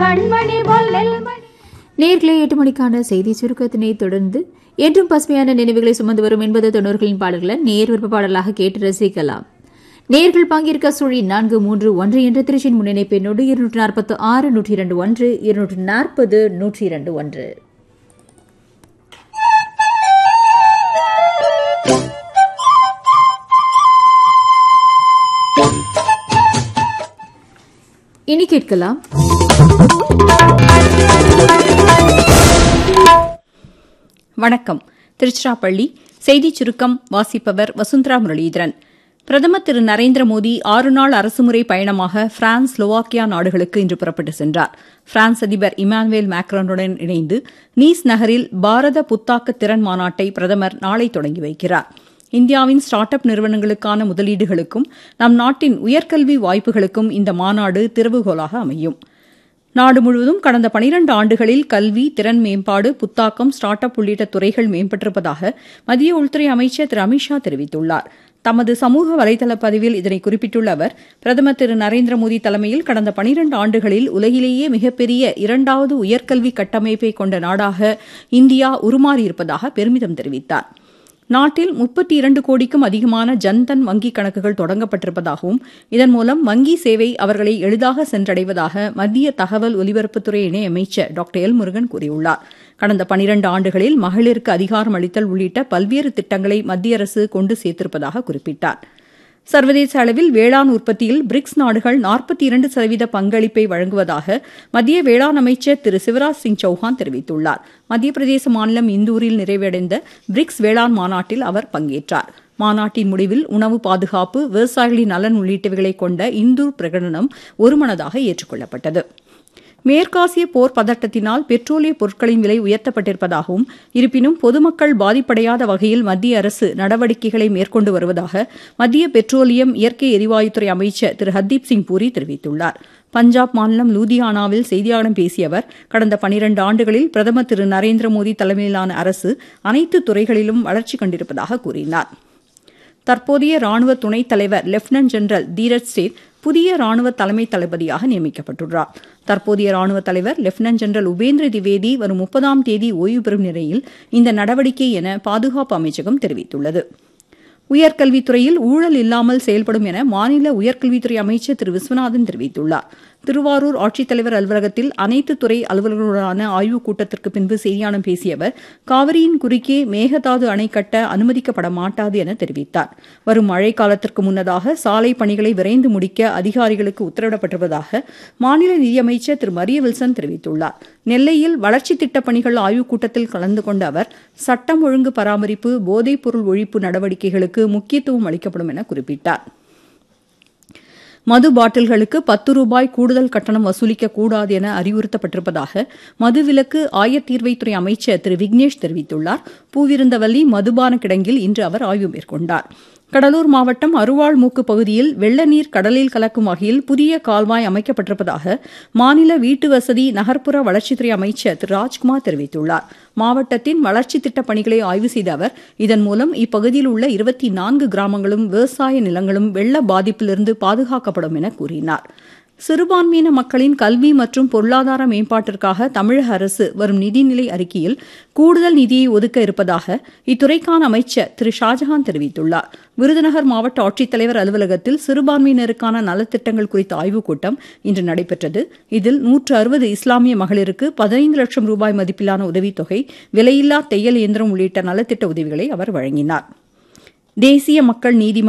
கண்மணி பொல்லில் மணி நேர்களே எட்டு மணிக்கான செய்தி சுருக்கத்தினை தொடர்ந்து என்றும் பசுமையான நினைவுகளை சுமந்து வரும் எண்பது தொண்ணூறுகளின் பாடல்களை நேர் விருப்ப பாடலாக கேட்டு ரசிக்கலாம் நேர்கள் பங்கேற்க சுழி நான்கு மூன்று ஒன்று என்ற திருச்சியின் முன்னிணைப்பு என்னோடு இருநூற்று நாற்பத்து ஆறு நூற்றி இரண்டு ஒன்று இருநூற்று நாற்பது நூற்றி இரண்டு ஒன்று இனி கேட்கலாம் வணக்கம் திருச்சிராப்பள்ளி செய்திச் சுருக்கம் வாசிப்பவர் வசுந்தரா முரளீதரன் பிரதமர் திரு நரேந்திர மோடி ஆறு நாள் அரசுமுறை பயணமாக பிரான்ஸ் ஸ்லோவாக்கியா நாடுகளுக்கு இன்று புறப்பட்டு சென்றார் பிரான்ஸ் அதிபர் இமானுவேல் மேக்ரானுடன் இணைந்து நீஸ் நகரில் பாரத புத்தாக்க திறன் மாநாட்டை பிரதமர் நாளை தொடங்கி வைக்கிறார் இந்தியாவின் ஸ்டார்ட் அப் நிறுவனங்களுக்கான முதலீடுகளுக்கும் நம் நாட்டின் உயர்கல்வி வாய்ப்புகளுக்கும் இந்த மாநாடு திறவுகோலாக அமையும் நாடு முழுவதும் கடந்த பனிரண்டு ஆண்டுகளில் கல்வி திறன் மேம்பாடு புத்தாக்கம் ஸ்டார்ட் அப் உள்ளிட்ட துறைகள் மேம்பட்டிருப்பதாக மத்திய உள்துறை அமைச்சர் திரு அமித்ஷா தெரிவித்துள்ளார் தமது சமூக வலைதள பதிவில் இதனை குறிப்பிட்டுள்ள அவர் பிரதமர் திரு நரேந்திர மோடி தலைமையில் கடந்த பனிரண்டு ஆண்டுகளில் உலகிலேயே மிகப்பெரிய இரண்டாவது உயர்கல்வி கட்டமைப்பை கொண்ட நாடாக இந்தியா உருமாறியிருப்பதாக பெருமிதம் தெரிவித்தார் நாட்டில் முப்பத்தி இரண்டு கோடிக்கும் அதிகமான ஜன்தன் வங்கிக் கணக்குகள் தொடங்கப்பட்டிருப்பதாகவும் இதன் மூலம் வங்கி சேவை அவர்களை எளிதாக சென்றடைவதாக மத்திய தகவல் ஒலிபரப்புத்துறை இணையமைச்சர் டாக்டர் எல் முருகன் கூறியுள்ளார் கடந்த பனிரண்டு ஆண்டுகளில் மகளிருக்கு அதிகாரம் அளித்தல் உள்ளிட்ட பல்வேறு திட்டங்களை மத்திய அரசு கொண்டு சேர்த்திருப்பதாக குறிப்பிட்டார் சர்வதேச அளவில் வேளாண் உற்பத்தியில் பிரிக்ஸ் நாடுகள் நாற்பத்தி இரண்டு சதவீத பங்களிப்பை வழங்குவதாக மத்திய வேளாண் அமைச்சர் திரு சிவராஜ் சிங் சௌஹான் தெரிவித்துள்ளார் மத்திய பிரதேச மாநிலம் இந்தூரில் நிறைவடைந்த பிரிக்ஸ் வேளாண் மாநாட்டில் அவர் பங்கேற்றார் மாநாட்டின் முடிவில் உணவு பாதுகாப்பு விவசாயிகளின் நலன் உள்ளிட்டவைகளை கொண்ட இந்தூர் பிரகடனம் ஒருமனதாக ஏற்றுக்கொள்ளப்பட்டது மேற்காசிய போர் பதட்டத்தினால் பெட்ரோலிய பொருட்களின் விலை உயர்த்தப்பட்டிருப்பதாகவும் இருப்பினும் பொதுமக்கள் பாதிப்படையாத வகையில் மத்திய அரசு நடவடிக்கைகளை மேற்கொண்டு வருவதாக மத்திய பெட்ரோலியம் இயற்கை எரிவாயுத்துறை அமைச்சர் திரு ஹர்தீப் சிங் பூரி தெரிவித்துள்ளார் பஞ்சாப் மாநிலம் லூதியானாவில் செய்தியாளர்களிடம் பேசிய அவர் கடந்த பனிரண்டு ஆண்டுகளில் பிரதமர் திரு நரேந்திர மோடி தலைமையிலான அரசு அனைத்து துறைகளிலும் வளர்ச்சி கண்டிருப்பதாக கூறினார் தற்போதைய ராணுவ துணைத் தலைவர் லெப்டினன்ட் ஜெனரல் தீரஜ் சேத் புதிய ராணுவ தலைமை தளபதியாக நியமிக்கப்பட்டுள்ளார் தற்போதைய ராணுவ தலைவர் லெப்டினன்ட் ஜெனரல் உபேந்திர திவேதி வரும் முப்பதாம் தேதி ஓய்வு பெறும் நிலையில் இந்த நடவடிக்கை என பாதுகாப்பு அமைச்சகம் தெரிவித்துள்ளது உயர்கல்வித்துறையில் ஊழல் இல்லாமல் செயல்படும் என மாநில உயர்கல்வித்துறை அமைச்சர் திரு விஸ்வநாதன் தெரிவித்துள்ளார் திருவாரூர் ஆட்சித்தலைவர் அலுவலகத்தில் அனைத்து துறை அலுவலர்களுடனான ஆய்வுக் கூட்டத்திற்கு பின்பு செய்தியாளர் பேசிய அவர் காவிரியின் குறுக்கே மேகதாது அணை கட்ட அனுமதிக்கப்பட மாட்டாது என தெரிவித்தார் வரும் மழை காலத்திற்கு முன்னதாக சாலை பணிகளை விரைந்து முடிக்க அதிகாரிகளுக்கு உத்தரவிடப்பட்டிருப்பதாக மாநில நிதியமைச்சர் திரு மரிய வில்சன் தெரிவித்துள்ளார் நெல்லையில் வளர்ச்சித் திட்டப் பணிகள் ஆய்வுக் கூட்டத்தில் கலந்து கொண்ட அவர் சட்டம் ஒழுங்கு பராமரிப்பு போதைப்பொருள் ஒழிப்பு நடவடிக்கைகளுக்கு முக்கியத்துவம் அளிக்கப்படும் என குறிப்பிட்டார் மது பாட்டில்களுக்கு பத்து ரூபாய் கூடுதல் கட்டணம் வசூலிக்க கூடாது என அறிவுறுத்தப்பட்டிருப்பதாக மதுவிலக்கு ஆயத்தீர்வைத்துறை அமைச்சர் திரு விக்னேஷ் தெரிவித்துள்ளார் பூவிருந்தவல்லி மதுபான கிடங்கில் இன்று அவர் ஆய்வு மேற்கொண்டார் கடலூர் மாவட்டம் அருவாள்மூக்கு பகுதியில் வெள்ள நீர் கடலில் கலக்கும் வகையில் புதிய கால்வாய் அமைக்கப்பட்டிருப்பதாக மாநில வீட்டு வசதி நகர்ப்புற வளர்ச்சித்துறை அமைச்சர் திரு ராஜ்குமார் தெரிவித்துள்ளார் மாவட்டத்தின் வளர்ச்சி திட்டப் பணிகளை ஆய்வு செய்த அவர் இதன் மூலம் இப்பகுதியில் உள்ள இருபத்தி நான்கு கிராமங்களும் விவசாய நிலங்களும் வெள்ள பாதிப்பிலிருந்து பாதுகாக்கப்படும் என கூறினார் சிறுபான்மையின மக்களின் கல்வி மற்றும் பொருளாதார மேம்பாட்டிற்காக தமிழக அரசு வரும் நிதிநிலை அறிக்கையில் கூடுதல் நிதியை ஒதுக்க இருப்பதாக இத்துறைக்கான அமைச்சர் திரு ஷாஜஹான் தெரிவித்துள்ளார் விருதுநகர் மாவட்ட ஆட்சித்தலைவர் அலுவலகத்தில் சிறுபான்மையினருக்கான நலத்திட்டங்கள் குறித்த ஆய்வுக் கூட்டம் இன்று நடைபெற்றது இதில் நூற்று அறுபது இஸ்லாமிய மகளிருக்கு பதினைந்து லட்சம் ரூபாய் மதிப்பிலான உதவித்தொகை விலையில்லா தையல் இயந்திரம் உள்ளிட்ட நலத்திட்ட உதவிகளை அவர் வழங்கினார் தேசிய மக்கள் நீதிமன்ற